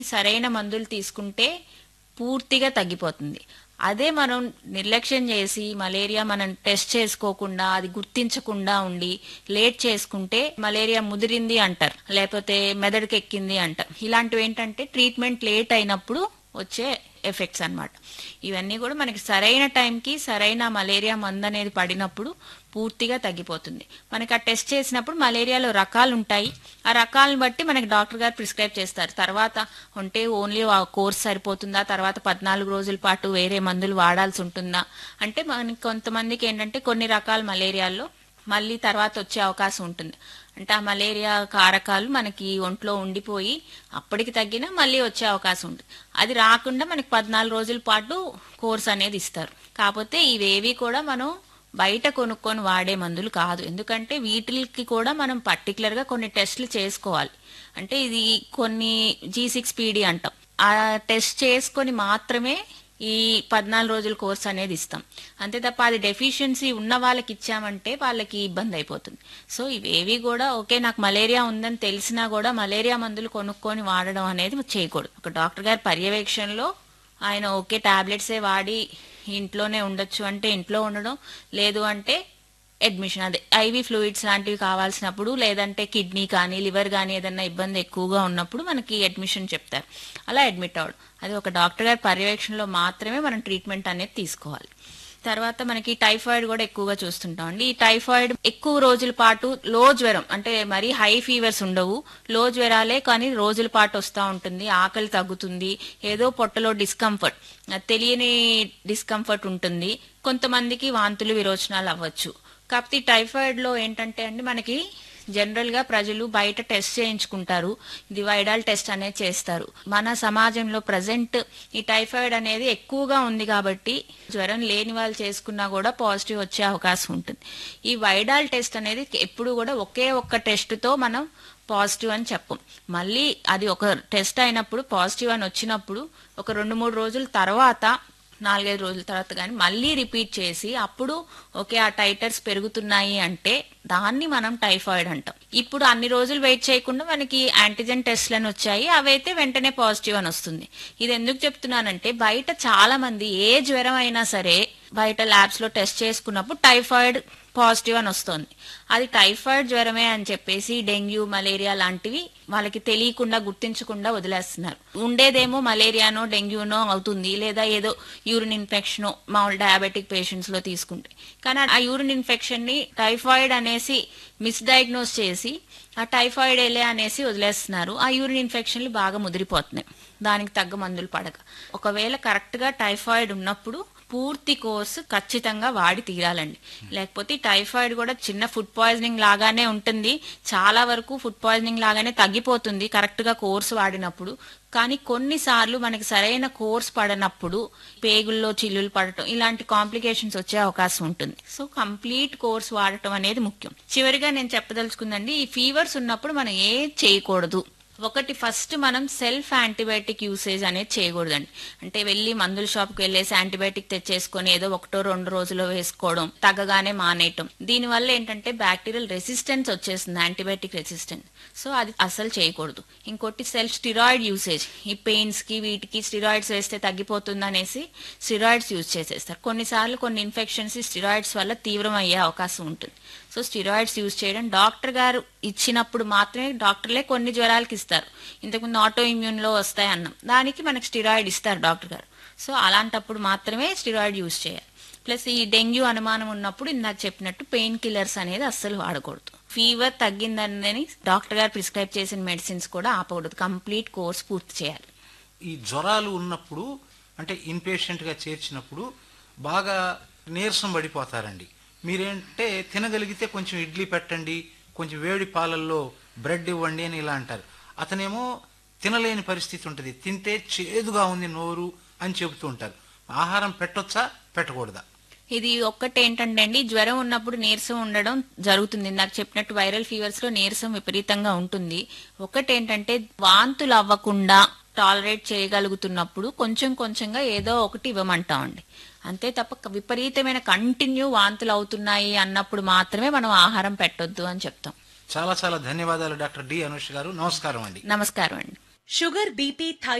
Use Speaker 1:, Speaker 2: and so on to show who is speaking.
Speaker 1: సరైన మందులు తీసుకుంటే పూర్తిగా తగ్గిపోతుంది అదే మనం నిర్లక్ష్యం చేసి మలేరియా మనం టెస్ట్ చేసుకోకుండా అది గుర్తించకుండా ఉండి లేట్ చేసుకుంటే మలేరియా ముదిరింది అంటారు లేకపోతే మెదడుకి ఎక్కింది అంటారు ఇలాంటివి ఏంటంటే ట్రీట్మెంట్ లేట్ అయినప్పుడు వచ్చే ఎఫెక్ట్స్ అన్నమాట ఇవన్నీ కూడా మనకి సరైన టైంకి సరైన మలేరియా మందు అనేది పడినప్పుడు పూర్తిగా తగ్గిపోతుంది మనకి ఆ టెస్ట్ చేసినప్పుడు మలేరియాలో రకాలు ఉంటాయి ఆ రకాలను బట్టి మనకి డాక్టర్ గారు ప్రిస్క్రైబ్ చేస్తారు తర్వాత ఉంటే ఓన్లీ ఆ కోర్స్ సరిపోతుందా తర్వాత పద్నాలుగు రోజుల పాటు వేరే మందులు వాడాల్సి ఉంటుందా అంటే మనకి కొంతమందికి ఏంటంటే కొన్ని రకాల మలేరియాల్లో మళ్ళీ తర్వాత వచ్చే అవకాశం ఉంటుంది అంటే ఆ మలేరియా కారకాలు మనకి ఒంట్లో ఉండిపోయి అప్పటికి తగ్గినా మళ్ళీ వచ్చే అవకాశం ఉంటుంది అది రాకుండా మనకి పద్నాలుగు రోజుల పాటు కోర్స్ అనేది ఇస్తారు కాకపోతే ఇవేవి కూడా మనం బయట కొనుక్కొని వాడే మందులు కాదు ఎందుకంటే వీటికి కూడా మనం పర్టికులర్ గా కొన్ని టెస్ట్లు చేసుకోవాలి అంటే ఇది కొన్ని జీ సిక్స్ పీడీ అంటాం ఆ టెస్ట్ చేసుకొని మాత్రమే ఈ పద్నాలుగు రోజుల కోర్స్ అనేది ఇస్తాం అంతే తప్ప అది డెఫిషియన్సీ ఉన్న వాళ్ళకి ఇచ్చామంటే వాళ్ళకి ఇబ్బంది అయిపోతుంది సో ఇవేవి కూడా ఓకే నాకు మలేరియా ఉందని తెలిసినా కూడా మలేరియా మందులు కొనుక్కొని వాడడం అనేది చేయకూడదు ఒక డాక్టర్ గారి పర్యవేక్షణలో ఆయన ఓకే టాబ్లెట్సే వాడి ఇంట్లోనే ఉండొచ్చు అంటే ఇంట్లో ఉండడం లేదు అంటే అడ్మిషన్ అదే ఐవి ఫ్లూయిడ్స్ లాంటివి కావాల్సినప్పుడు లేదంటే కిడ్నీ కానీ లివర్ కానీ ఏదైనా ఇబ్బంది ఎక్కువగా ఉన్నప్పుడు మనకి అడ్మిషన్ చెప్తారు అలా అడ్మిట్ అవ్వడం అది ఒక డాక్టర్ గారి పర్యవేక్షణలో మాత్రమే మనం ట్రీట్మెంట్ అనేది తీసుకోవాలి తర్వాత మనకి టైఫాయిడ్ కూడా ఎక్కువగా చూస్తుంటాం అండి ఈ టైఫాయిడ్ ఎక్కువ రోజుల పాటు లో జ్వరం అంటే మరీ హై ఫీవర్స్ ఉండవు లో జ్వరాలే కానీ రోజుల పాటు వస్తూ ఉంటుంది ఆకలి తగ్గుతుంది ఏదో పొట్టలో డిస్కంఫర్ట్ తెలియని డిస్కంఫర్ట్ ఉంటుంది కొంతమందికి వాంతులు విరోచనాలు అవ్వచ్చు కాకపోతే ఈ టైఫాయిడ్ లో ఏంటంటే అండి మనకి జనరల్ గా ప్రజలు బయట టెస్ట్ చేయించుకుంటారు ఇది వైడాల్ టెస్ట్ అనేది చేస్తారు మన సమాజంలో ప్రజెంట్ ఈ టైఫాయిడ్ అనేది ఎక్కువగా ఉంది కాబట్టి జ్వరం లేని వాళ్ళు చేసుకున్నా కూడా పాజిటివ్ వచ్చే అవకాశం ఉంటుంది ఈ వైడాల్ టెస్ట్ అనేది ఎప్పుడు కూడా ఒకే ఒక్క టెస్ట్ తో మనం పాజిటివ్ అని చెప్పం మళ్ళీ అది ఒక టెస్ట్ అయినప్పుడు పాజిటివ్ అని వచ్చినప్పుడు ఒక రెండు మూడు రోజుల తర్వాత నాలుగైదు రోజుల తర్వాత కానీ మళ్ళీ రిపీట్ చేసి అప్పుడు ఓకే ఆ టైటర్స్ పెరుగుతున్నాయి అంటే దాన్ని మనం టైఫాయిడ్ అంటాం ఇప్పుడు అన్ని రోజులు వెయిట్ చేయకుండా మనకి యాంటీజెన్ టెస్ట్లను వచ్చాయి అవైతే వెంటనే పాజిటివ్ అని వస్తుంది ఇది ఎందుకు చెప్తున్నానంటే బయట చాలా మంది ఏ జ్వరం అయినా సరే బయట ల్యాబ్స్ లో టెస్ట్ చేసుకున్నప్పుడు టైఫాయిడ్ పాజిటివ్ అని వస్తుంది అది టైఫాయిడ్ జ్వరమే అని చెప్పేసి డెంగ్యూ మలేరియా లాంటివి వాళ్ళకి తెలియకుండా గుర్తించకుండా వదిలేస్తున్నారు ఉండేదేమో మలేరియానో డెంగ్యూనో అవుతుంది లేదా ఏదో యూరిన్ ఇన్ఫెక్షన్ మామూలు డయాబెటిక్ పేషెంట్స్ లో తీసుకుంటే కానీ ఆ యూరిన్ ఇన్ఫెక్షన్ ని టైఫాయిడ్ అనేసి మిస్డయాగ్నోస్ చేసి ఆ టైఫాయిడ్ ఎలే అనేసి వదిలేస్తున్నారు ఆ యూరిన్ ఇన్ఫెక్షన్లు బాగా ముదిరిపోతున్నాయి దానికి తగ్గ మందులు పడక ఒకవేళ కరెక్ట్ గా టైఫాయిడ్ ఉన్నప్పుడు పూర్తి కోర్సు ఖచ్చితంగా వాడి తీరాలండి లేకపోతే టైఫాయిడ్ కూడా చిన్న ఫుడ్ పాయిజనింగ్ లాగానే ఉంటుంది చాలా వరకు ఫుడ్ పాయిజనింగ్ లాగానే తగ్గిపోతుంది కరెక్ట్ గా కోర్సు వాడినప్పుడు కానీ కొన్నిసార్లు మనకి సరైన కోర్స్ పడనప్పుడు పేగుల్లో చిల్లులు పడటం ఇలాంటి కాంప్లికేషన్స్ వచ్చే అవకాశం ఉంటుంది సో కంప్లీట్ కోర్స్ వాడటం అనేది ముఖ్యం చివరిగా నేను చెప్పదలుచుకుందండి ఈ ఫీవర్స్ ఉన్నప్పుడు మనం ఏం చేయకూడదు ఒకటి ఫస్ట్ మనం సెల్ఫ్ యాంటీబయాటిక్ యూసేజ్ అనేది చేయకూడదండి అంటే వెళ్ళి మందుల షాప్కి వెళ్ళేసి యాంటీబయాటిక్ తెచ్చేసుకొని ఏదో ఒకటో రెండు రోజుల్లో వేసుకోవడం తగ్గగానే మానేయటం దీనివల్ల ఏంటంటే బ్యాక్టీరియల్ రెసిస్టెన్స్ వచ్చేస్తుంది యాంటీబయాటిక్ రెసిస్టెన్స్ సో అది అసలు చేయకూడదు ఇంకోటి సెల్ఫ్ స్టిరాయిడ్ యూసేజ్ ఈ పెయిన్స్ కి వీటికి స్టిరాయిడ్స్ వేస్తే తగ్గిపోతుంది అనేసి స్టిరాయిడ్స్ యూజ్ చేసేస్తారు కొన్నిసార్లు కొన్ని ఇన్ఫెక్షన్స్ స్టిరాయిడ్స్ వల్ల తీవ్రం అయ్యే అవకాశం ఉంటుంది సో స్టిరాయిడ్స్ యూజ్ చేయడం డాక్టర్ గారు ఇచ్చినప్పుడు మాత్రమే డాక్టర్లే కొన్ని జ్వరాలకి ఇస్తారు ఇంతకుముందు ఆటో ఇమ్యూన్ లో వస్తాయి అన్నాం దానికి మనకి స్టిరాయిడ్ ఇస్తారు డాక్టర్ గారు సో అలాంటప్పుడు మాత్రమే స్టిరాయిడ్ యూజ్ చేయాలి ప్లస్ ఈ డెంగ్యూ అనుమానం ఉన్నప్పుడు ఇందాక చెప్పినట్టు పెయిన్ కిల్లర్స్ అనేది అస్సలు వాడకూడదు ఫీవర్ తగ్గిందని డాక్టర్ గారు ప్రిస్క్రైబ్ చేసిన మెడిసిన్స్ కూడా ఆపకూడదు కంప్లీట్ కోర్స్ పూర్తి చేయాలి
Speaker 2: ఈ జ్వరాలు ఉన్నప్పుడు అంటే ఇన్పేషెంట్ గా చేర్చినప్పుడు బాగా నీరసం పడిపోతారండి మీరేంటే తినగలిగితే కొంచెం ఇడ్లీ పెట్టండి కొంచెం వేడి పాలల్లో బ్రెడ్ ఇవ్వండి అని ఇలా అంటారు అతనేమో తినలేని పరిస్థితి ఉంటుంది తింటే చేదుగా ఉంది నోరు అని చెబుతూ ఉంటారు ఆహారం పెట్టొచ్చా పెట్టకూడదా
Speaker 1: ఇది ఒక్కటి ఏంటంటే అండి జ్వరం ఉన్నప్పుడు నీరసం ఉండడం జరుగుతుంది నాకు చెప్పినట్టు వైరల్ ఫీవర్స్ లో నీరసం విపరీతంగా ఉంటుంది ఒకటి ఏంటంటే వాంతులు అవ్వకుండా టాలరేట్ చేయగలుగుతున్నప్పుడు కొంచెం కొంచెంగా ఏదో ఒకటి ఇవ్వమంటామండి అంతే తప్ప విపరీతమైన కంటిన్యూ వాంతులు అవుతున్నాయి అన్నప్పుడు మాత్రమే మనం ఆహారం పెట్టొద్దు అని చెప్తాం
Speaker 2: చాలా చాలా ధన్యవాదాలు డాక్టర్ డి అనుష్ గారు నమస్కారం అండి
Speaker 1: నమస్కారం అండి
Speaker 3: షుగర్ బీపీ